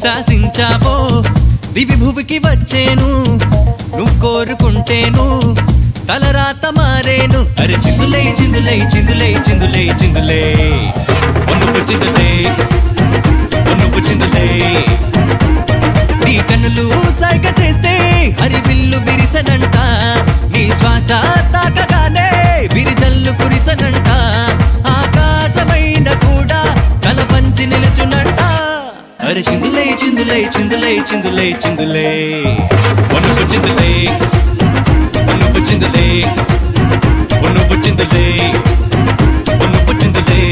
శాసించావో దివి భువికి వచ్చేను నువ్వు కోరుకుంటేను తలరాత మారేను అరే చిందులై చిందులై చిందులై చిందులై చిందులై నువ్వు చిందులై నువ్వు చిందులై నీ కన్నులు సైగ చేస్తే హరి విల్లు విరిసనంట నీ శ్వాస తాకగానే విరిజల్లు కురిసనంట ఆకాశమైన కూడా తల పంచి నిలుచునంట అరే చిందులై చిందులై చిందులై చిందులై చిందులై ఒన్నుపు చిందులై ఒన్నుపు చిందులై ఒన్నుపు చిందులై ఒన్నుపు చిందులై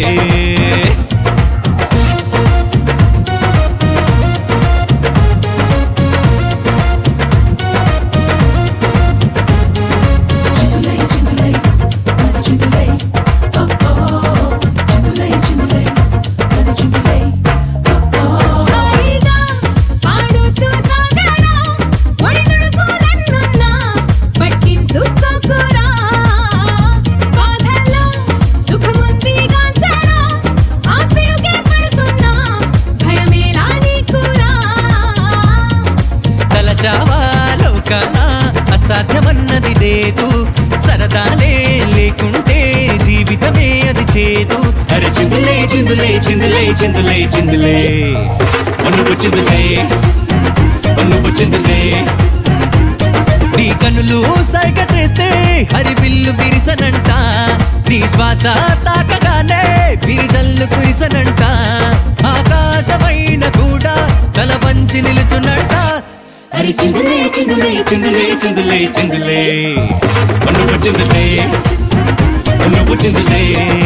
Jingle, jingle, gotta jingle, oh oh. Jingle, jingle, gotta jingle, oh oh. హాయిగా పాడుతూ సాగరా ఒడిదుడుకులన్నున్నా పట్టించుకోకురా బాధల్లో సుఖముంది గాంచరా ఆ పిడుగే పడుతున్నా భయమేలా నీకురా తలచావా లోకాన అసాధ్యమన్నది లేదు సరదాలే లేకుంటే జీవితమే అది చేదు అరే చిందులే చిందులే చిందులే చిందులే చిందులే నువ్వు చిందులే నువ్వు చిందులే నీ కన్నులు సైగ చేస్తే హరి విల్లు విరిసనంట నీ శ్వాస తాకగానే విరిజల్లు కురిసనంట ఆకాశమైన కూడా తల వంచి నిలుచునంట అరే చిందులే చిందులే చిందులే చిందులే చిందులే నువ్వు చిందులే నువ్వు చిందులే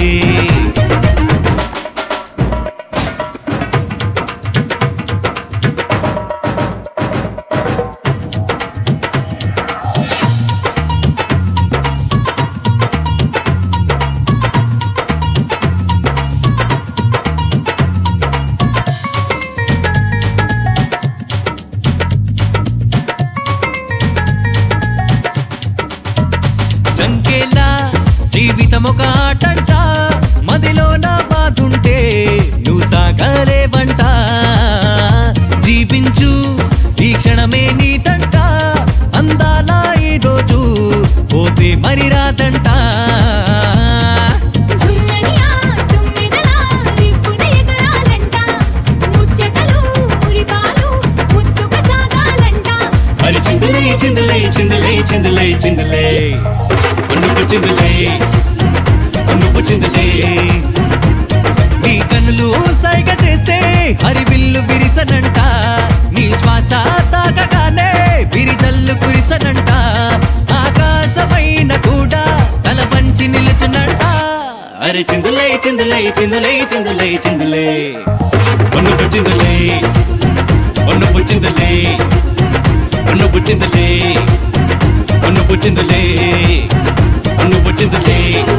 చంకేలా జీవితం ఒక ఆటంట మదిలో నా బాధుంటే నువ్వు సాగలేవంట జీవించు ఈ క్షణమే నీతంట అందాల ఈ రోజు పోతే మరి రాదంట జుమ్మనియా తుమ్మిదలా రిప్పున ఎగరాలంట ముచ్చటలు మురిపాలు ముద్దుగా సాగాలంట మరి చిందులే చిందులే చిందులే చిందులే చిందులే నువ్వు చిందులే నువ్వు చిందులే నీ కన్నులు సైగ చేస్తే హరి విల్లు విరిసనంట నీ శ్వాస తాకగానే విరిజల్లు కురిసనంట ఆకాశమైన కూడా తల పంచి నిలుచునంట అరే చిందులై చిందులై చిందులై చిందులై చిందులై నువ్వు చిందులై నువ్వు చిందులై నువ్వు చిందులే నువ్వు చిందులే నువ్వు చిందులే